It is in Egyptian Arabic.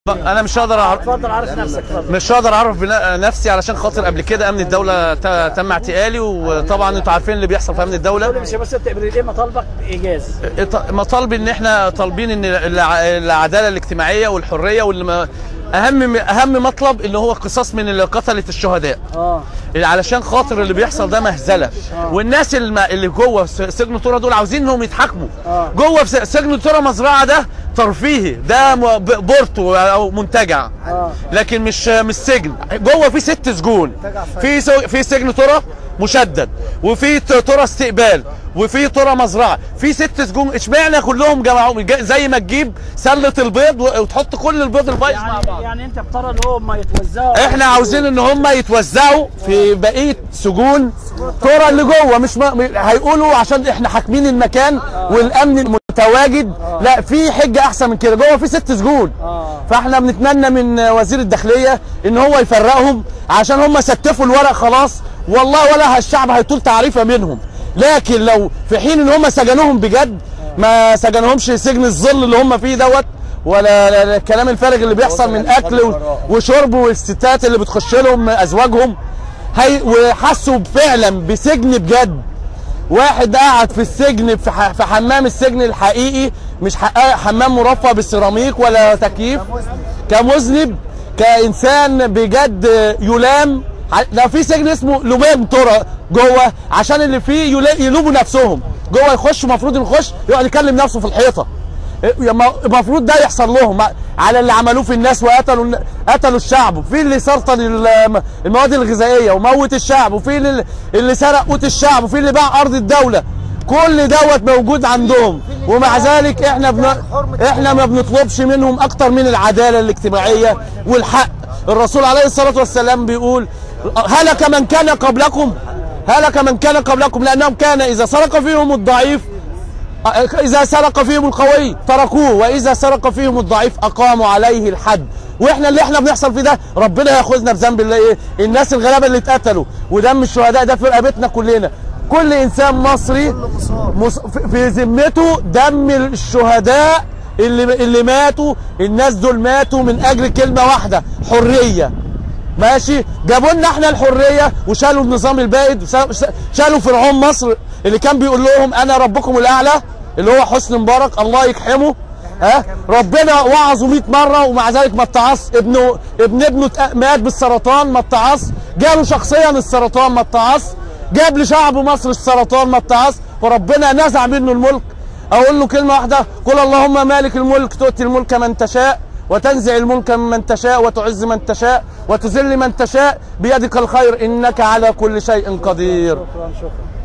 انا مش هقدر أعرف اتفضل عارف نفسك اتفضل مش هقدر اعرف بنا- نفسي علشان خاطر قبل كده امن الدوله ت- تم اعتقالي وطبعا انتوا عارفين اللي بيحصل في امن الدوله مش بس تقبل ليه مطالبك بايجاز إط- مطالب ان احنا طالبين ان الع- العداله الاجتماعيه والحريه واللي اهم اهم مطلب اللي هو القصاص من اللي قتلت الشهداء اه علشان خاطر اللي بيحصل ده مهزله والناس الم- اللي جوه س- سجن تورا دول عاوزين انهم يتحاكموا آه. جوه في س- سجن تورا مزرعه ده ترفيهي ده م- ب- بورتو او منتجع آه. لكن مش مش سجن جوه في ست سجون في سو- في سجن تورا مشدد وفي ت- تورا استقبال وفي تورا مزرعه في ست سجون اشمعنى كلهم جمعوا جا- زي ما تجيب سله البيض و- وتحط كل البيض البايظ مع يعني بعض يعني انت بترى ان هم يتوزعوا احنا عاوزين ان هم يتوزعوا في بقيه سجون تورا اللي جوه مش ما هيقولوا عشان احنا حاكمين المكان والامن المتواجد لا في حجه احسن من كده جوه في ست سجون آه. فاحنا بنتمنى من وزير الداخليه ان هو يفرقهم عشان هم ستفوا الورق خلاص والله ولا الشعب هيطول تعريفه منهم لكن لو في حين ان هم سجنوهم بجد ما سجنوهمش سجن الظل اللي هم فيه دوت ولا لا- لا الكلام الفارغ اللي بيحصل من اكل و- وشرب والستات اللي بتخش لهم ازواجهم هي وحسوا فعلا بسجن بجد واحد قاعد في السجن في, ح- في حمام السجن الحقيقي مش ح- حمام مرفه بالسيراميك ولا تكييف كمذنب كانسان بجد يلام ع- ده في سجن اسمه لمام ترى جوه عشان اللي فيه يلا- يلوموا نفسهم جوه يخش المفروض يخش يقعد يكلم نفسه في الحيطه المفروض ده يحصل لهم على اللي عملوه في الناس وقتلوا الن- قتلوا الشعب وفي اللي سرطن الم- المواد الغذائيه وموت الشعب وفي اللي, اللي سرق قوت الشعب وفي اللي باع ارض الدوله كل دوت موجود عندهم ومع ذلك احنا بن... احنا ما بنطلبش منهم اكتر من العداله الاجتماعيه والحق الرسول عليه الصلاه والسلام بيقول هلك من كان قبلكم هلك من كان قبلكم لانهم كان اذا سرق فيهم الضعيف إذا سرق فيهم القوي تركوه وإذا سرق فيهم الضعيف أقاموا عليه الحد واحنا اللي احنا بنحصل فيه ده ربنا ياخذنا بذنب اللي ايه الناس الغلابه اللي اتقتلوا ودم الشهداء ده في رقبتنا كلنا كل انسان مصري مص... في- في ذمته دم الشهداء اللي اللي ماتوا الناس دول ماتوا من اجل كلمه واحده حريه ماشي جابوا لنا احنا الحريه وشالوا النظام البائد وشا- شالوا فرعون مصر اللي كان بيقول لهم انا ربكم الاعلى اللي هو حسني مبارك الله يكحمه ها ربنا وعظه 100 مره ومع ذلك ما اتعص ابنه ابن ابنه اتق- مات بالسرطان ما اتعص جاله شخصيا السرطان ما اتعص جاب لشعب مصر السرطان ما اتعص فربنا نزع منه الملك اقول له كلمه واحده قل اللهم مالك الملك تؤتي الملك من تشاء وتنزع الملك ممن تشاء وتعز من تشاء وتذل من تشاء بيدك الخير انك على كل شيء قدير شكرا شكرا